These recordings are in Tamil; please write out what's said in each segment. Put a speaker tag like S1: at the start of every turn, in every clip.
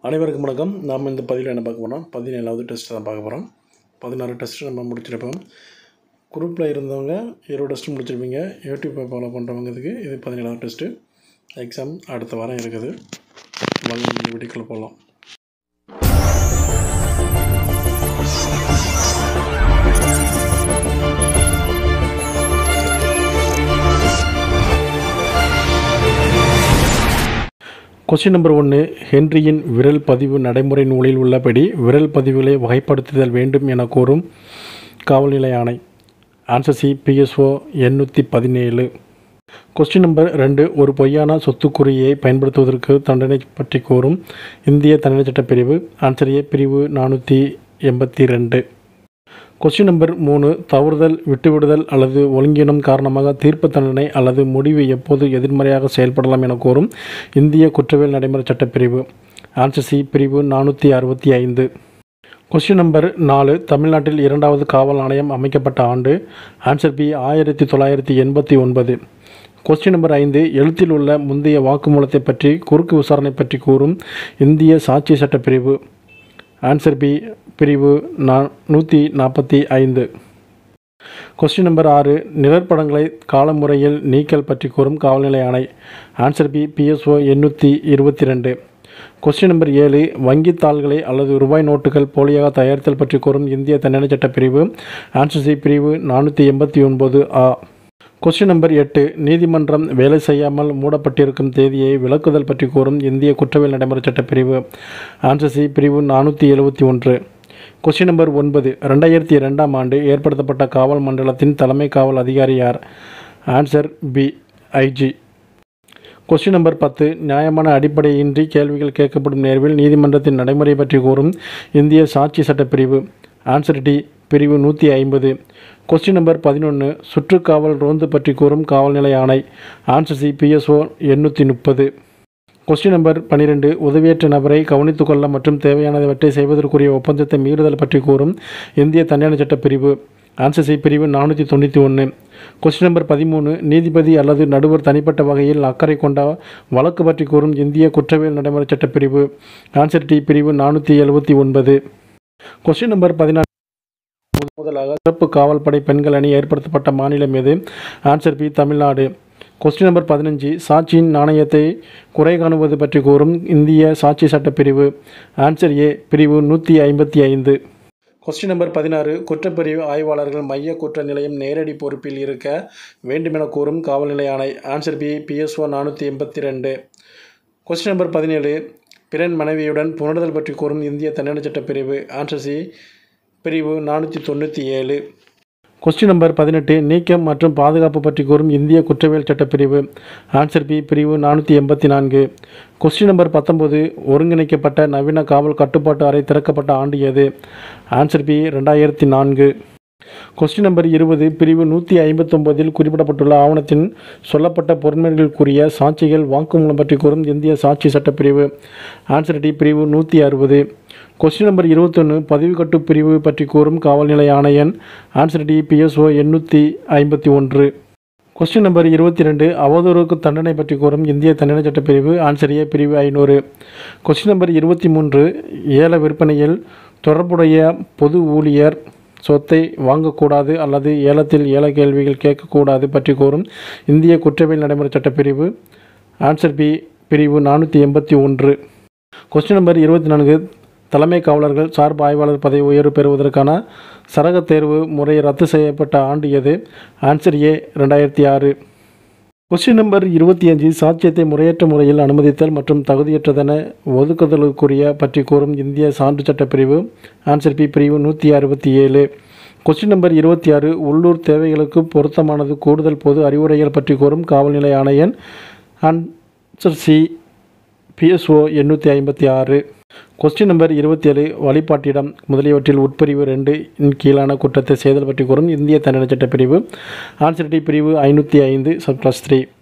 S1: அனைவருக்கும் வணக்கம் நாம் இந்த பதிவில் என்ன பார்க்க போகிறோம் பதினேழாவது டெஸ்ட் தான் பார்க்க போகிறோம் பதினாறு டெஸ்ட் நம்ம முடிச்சிருப்போம் குரூப்பில் இருந்தவங்க இருபது டெஸ்ட் முடிச்சிருப்பீங்க யூடியூப்பை ஃபாலோ பண்ணுறவங்க இதுக்கு இது பதினேழாவது டெஸ்ட்டு எக்ஸாம் அடுத்த வாரம் இருக்குது வாங்க வீடியோக்குள்ளே போகலாம் கொஸ்டின் நம்பர் ஒன்று ஹென்ரியின் விரல் பதிவு நடைமுறை நூலில் உள்ளபடி விரல் பதிவுகளை வகைப்படுத்துதல் வேண்டும் என கூறும் காவல்நிலை ஆணை ஆன்சர் சி பிஎஸ்ஓ எண்ணூற்றி பதினேழு கொஸ்டின் நம்பர் ரெண்டு ஒரு பொய்யான சொத்துக்குறியை பயன்படுத்துவதற்கு தண்டனை பற்றி கூறும் இந்திய தண்டனை சட்டப் பிரிவு ஆன்சர் ஏ பிரிவு நானூற்றி எண்பத்தி ரெண்டு கொஸ்டின் நம்பர் மூணு தவறுதல் விட்டுவிடுதல் அல்லது ஒழுங்கீனம் காரணமாக தீர்ப்பு தண்டனை அல்லது முடிவு எப்போது எதிர்மறையாக செயல்படலாம் என கூறும் இந்திய குற்றவியல் நடைமுறை சட்டப்பிரிவு ஆன்சர் சி பிரிவு நானூற்றி அறுபத்தி ஐந்து கொஸ்டின் நம்பர் நாலு தமிழ்நாட்டில் இரண்டாவது காவல் ஆணையம் அமைக்கப்பட்ட ஆண்டு ஆன்சர் பி ஆயிரத்தி தொள்ளாயிரத்தி எண்பத்தி ஒன்பது கொஸ்டின் நம்பர் ஐந்து எழுத்தில் உள்ள முந்தைய வாக்குமூலத்தை பற்றி குறுக்கு விசாரணை பற்றி கூறும் இந்திய சாட்சி சட்டப்பிரிவு ஆன்சர் பி பிரிவு நா நூற்றி நாற்பத்தி ஐந்து கொஸ்டின் நம்பர் ஆறு நிழற்படங்களை காலமுறையில் நீக்கல் பற்றி கூறும் காவல்நிலை ஆணை ஆன்சர் பி பிஎஸ்ஓ எண்ணூற்றி இருபத்தி ரெண்டு கொஸ்டின் நம்பர் ஏழு வங்கித் தாள்களை அல்லது ரூபாய் நோட்டுகள் போலியாக தயாரித்தல் பற்றி கூறும் இந்திய தண்டனை சட்டப் பிரிவு ஆன்சர் சி பிரிவு நானூற்றி எண்பத்தி ஒன்பது ஆ கொஸ்டின் நம்பர் எட்டு நீதிமன்றம் வேலை செய்யாமல் மூடப்பட்டிருக்கும் தேதியை விலக்குதல் பற்றி கூறும் இந்திய குற்றவியல் நடைமுறை சட்டப்பிரிவு ஆன்சர் சி பிரிவு நானூற்றி எழுபத்தி ஒன்று கொஸ்டின் நம்பர் ஒன்பது ரெண்டாயிரத்தி ரெண்டாம் ஆண்டு ஏற்படுத்தப்பட்ட காவல் மண்டலத்தின் தலைமை காவல் அதிகாரி யார் answer B IG question number பத்து நியாயமான அடிப்படையின்றி கேள்விகள் கேட்கப்படும் நேர்வில் நீதிமன்றத்தின் நடைமுறை பற்றி கூறும் இந்திய சாட்சி சட்டப்பிரிவு ஆன்சர் டி பிரிவு நூற்றி ஐம்பது கொஸ்டின் நம்பர் பதினொன்று சுற்றுக்காவல் ரோந்து பற்றி கூறும் காவல்நிலை ஆணை ஆன்சர் சி பிஎஸ்ஓ எண்ணூற்றி முப்பது கொஸ்டின் நம்பர் பன்னிரெண்டு உதவியற்ற நபரை கவனித்துக் கொள்ள மற்றும் தேவையானவற்றை செய்வதற்குரிய ஒப்பந்தத்தை மீறுதல் பற்றி கூறும் இந்திய தண்டனை சட்டப்பிரிவு ஆன்சர் சி பிரிவு நானூற்றி தொண்ணூற்றி ஒன்று கொஸ்டின் நம்பர் பதிமூணு நீதிபதி அல்லது நடுவர் தனிப்பட்ட வகையில் அக்கறை கொண்ட வழக்கு பற்றி கூறும் இந்திய குற்றவியல் நடைமுறை சட்டப்பிரிவு ஆன்சர் டி பிரிவு நானூற்றி எழுபத்தி ஒன்பது கொஸ்டின் நம்பர் பதினாறு முதலாக சிறப்பு காவல்படை பெண்கள் அணி ஏற்படுத்தப்பட்ட மாநிலம் எது answer B Tamil Nadu question number பதினஞ்சு சாட்சியின் நாணயத்தை குறை காணுவது பற்றி கூறும் இந்திய சாட்சி சட்டப்பிரிவு ஆன்சர் ஏ பிரிவு நூற்றி ஐம்பத்தி ஐந்து கொஸ்டின் நம்பர் பதினாறு குற்றப்பிரிவு ஆய்வாளர்கள் மைய குற்ற நிலையம் நேரடி பொறுப்பில் இருக்க வேண்டுமென கூறும் காவல் நிலைய ஆணை ஆன்சர் பி பிஎஸ்ஓ நானூற்றி எண்பத்தி ரெண்டு கொஸ்டின் நம்பர் பதினேழு பிறன் மனைவியுடன் புணர்தல் பற்றி கூறும் இந்திய தண்டனை சட்டப்பிரிவு ஆன்சர் சி பிரிவு நானூற்றி தொண்ணூற்றி ஏழு கொஸ்டின் நம்பர் பதினெட்டு நீக்கம் மற்றும் பாதுகாப்பு பற்றி கூறும் இந்திய குற்றவியல் சட்டப்பிரிவு ஆன்சர் பி பிரிவு நானூற்றி எண்பத்தி நான்கு கொஸ்டின் நம்பர் பத்தொம்போது ஒருங்கிணைக்கப்பட்ட நவீன காவல் கட்டுப்பாட்டு அறை திறக்கப்பட்ட ஆண்டு எது ஆன்சர் பி ரெண்டாயிரத்தி நான்கு கொஸ்டின் நம்பர் இருபது பிரிவு நூற்றி ஐம்பத்தொம்போதில் குறிப்பிடப்பட்டுள்ள ஆவணத்தின் சொல்லப்பட்ட பொறுமைகளுக்குரிய சாட்சிகள் வாக்குமூலம் பற்றி கூறும் இந்திய சாட்சி சட்டப்பிரிவு ஆன்சர் டி பிரிவு நூற்றி அறுபது கொஸ்டின் நம்பர் இருபத்தொன்று பதிவு கட்டு பிரிவு பற்றி கூறும் காவல்நிலை ஆணையன் ஆன்சர் டி பிஎஸ்ஓ எண்ணூற்றி ஐம்பத்தி ஒன்று கொஸ்டின் நம்பர் இருபத்தி ரெண்டு அவதூறுக்கு தண்டனை பற்றி கூறும் இந்திய தண்டனை சட்டப்பிரிவு ஆன்சர் ஏ பிரிவு ஐநூறு கொஸ்டின் நம்பர் இருபத்தி மூன்று ஏல விற்பனையில் தொடர்புடைய பொது ஊழியர் சொத்தை வாங்கக்கூடாது அல்லது ஏலத்தில் ஏல கேள்விகள் கேட்கக்கூடாது பற்றி கூறும் இந்திய குற்றவியல் நடைமுறை சட்டப்பிரிவு ஆன்சர் பி பிரிவு நானூற்றி எண்பத்தி ஒன்று கொஸ்டின் நம்பர் இருபத்தி நான்கு தலைமை காவலர்கள் சார்பு ஆய்வாளர் பதவி உயர்வு பெறுவதற்கான சரக தேர்வு முறை ரத்து செய்யப்பட்ட ஆண்டு எது ஆன்சர் ஏ ரெண்டாயிரத்தி ஆறு கொஸ்டின் நம்பர் இருபத்தி அஞ்சு சாட்சியத்தை முறையற்ற முறையில் அனுமதித்தல் மற்றும் தகுதியற்றதென ஒதுக்குதலுக்குரிய பற்றி கூறும் இந்திய சான்று சட்டப்பிரிவு ஆன்சர் பி பிரிவு நூற்றி அறுபத்தி ஏழு கொஸ்டின் நம்பர் இருபத்தி ஆறு உள்ளூர் தேவைகளுக்கு பொருத்தமானது கூடுதல் பொது அறிவுரைகள் பற்றி கூறும் காவல்நிலை ஆணையன் ஆன்சர் சி பிஎஸ்ஓ எண்ணூற்றி ஐம்பத்தி ஆறு கொஸ்டின் நம்பர் இருபத்தி ஏழு வழிபாட்டிடம் முதலியவற்றில் உட்பிரிவு ரெண்டு இன் கீழான குற்றத்தை செய்தல் பற்றி கூறும் இந்திய தண்டனை சட்டப்பிரிவு ஆன்சர் டி பிரிவு ஐநூற்றி ஐந்து sub plus three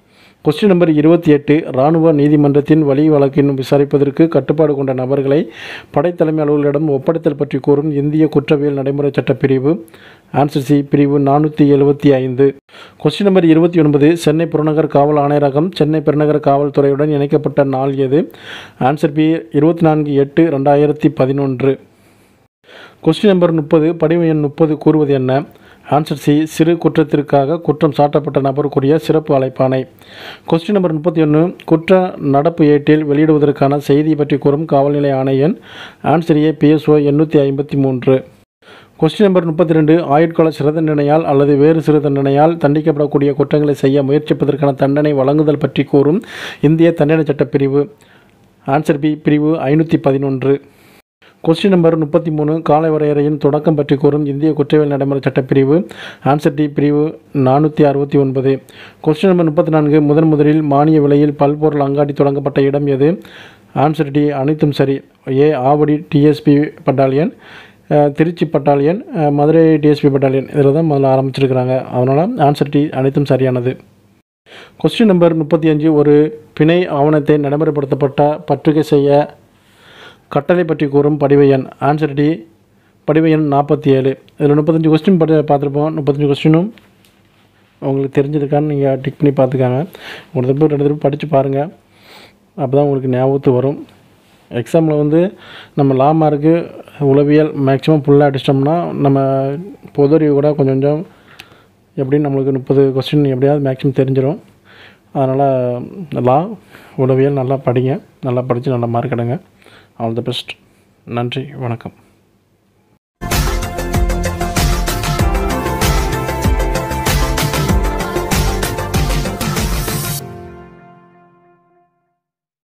S1: question number இருபத்தி எட்டு இராணுவ நீதிமன்றத்தின் வழி வழக்கின் விசாரிப்பதற்கு கட்டுப்பாடு கொண்ட நபர்களை படைத்தலைமை அலுவலரிடம் ஒப்படைத்தல் பற்றி கூறும் இந்திய குற்றவியல் நடைமுறை சட்ட பிரிவு ஆன்சர் சி பிரிவு நானூற்றி எழுபத்தி ஐந்து கொஸ்டின் நம்பர் இருபத்தி ஒன்பது சென்னை புறநகர் காவல் ஆணையரகம் சென்னை பெருநகர காவல்துறையுடன் இணைக்கப்பட்ட நாள் எது ஆன்சர் பி இருபத்தி நான்கு எட்டு ரெண்டாயிரத்தி பதினொன்று கொஸ்டின் நம்பர் முப்பது படிவம் எண் முப்பது கூறுவது என்ன ஆன்சர் சி சிறு குற்றத்திற்காக குற்றம் சாட்டப்பட்ட நபருக்குரிய சிறப்பு அழைப்பானை கொஸ்டின் நம்பர் முப்பத்தி ஒன்று குற்ற நடப்பு ஏட்டில் வெளியிடுவதற்கான செய்தி பற்றி கூறும் காவல்நிலை ஆணையன் ஆன்சர் ஏ பிஎஸ்ஓ எண்ணூற்றி ஐம்பத்தி மூன்று கொஸ்டின் நம்பர் முப்பத்தி ரெண்டு ஆயுட்கால சிறை தண்டனையால் அல்லது வேறு சிறு தண்டனையால் தண்டிக்கப்படக்கூடிய குற்றங்களை செய்ய முயற்சிப்பதற்கான தண்டனை வழங்குதல் பற்றி கூறும் இந்திய தண்டனை சட்டப்பிரிவு ஆன்சர் பி பிரிவு ஐநூற்றி பதினொன்று கொஸ்டின் நம்பர் முப்பத்தி மூணு காலை வரையறையின் தொடக்கம் பற்றி கூறும் இந்திய குற்றவியல் நடைமுறை சட்டப்பிரிவு ஆன்சர் டி பிரிவு நானூற்றி அறுபத்தி ஒன்பது கொஸ்டின் நம்பர் முப்பத்தி நான்கு முதன் முதலில் மானிய விலையில் பல்பொருள் அங்காடி தொடங்கப்பட்ட இடம் எது ஆன்சர் டி அனைத்தும் சரி ஏ ஆவடி டிஎஸ்பி பட்டாலியன் அஹ், திருச்சி பட்டாலியன் அஹ், மதுரை டிஎஸ்பி பட்டாலியன் இதில் தான் முதல்ல ஆரம்பிச்சிருக்கிறாங்க அதனால் ஆன்சர் டி அனைத்தும் சரியானது கொஸ்டின் நம்பர் முப்பத்தி அஞ்சு ஒரு பிணை ஆவணத்தை நடைமுறைப்படுத்தப்பட்ட பற்றுகை செய்ய கட்டளை பற்றி கூறும் படிவ எண் ஆன்சர் டி படிவ எண் நாற்பத்தி ஏழு இதில் முப்பத்தஞ்சு கொஸ்டின் படி பார்த்துருப்போம் முப்பத்தஞ்சு கொஸ்டினும் உங்களுக்கு தெரிஞ்சிருக்கான்னு நீங்கள் டிக் பண்ணி பார்த்துக்காங்க ஒரு தடவை ரெண்டு தடவை படித்து பாருங்கள் அப்போ தான் உங்களுக்கு ஞாபகத்து வரும் எக்ஸாமில் வந்து நம்ம லா மார்க்கு உளவியல் மேக்ஸிமம் ஃபுல்லாக அடிச்சிட்டோம்னா நம்ம பொது அறிவு கூட கொஞ்சம் கொஞ்சம் எப்படியும் நம்மளுக்கு முப்பது கொஸ்டின் எப்படியாவது மேக்ஸிமம் தெரிஞ்சிடும் அதனால் லா உளவியல் நல்லா படிங்க நல்லா படித்து நல்லா மார்க் எடுங்க ஆல் தி பெஸ்ட் நன்றி வணக்கம்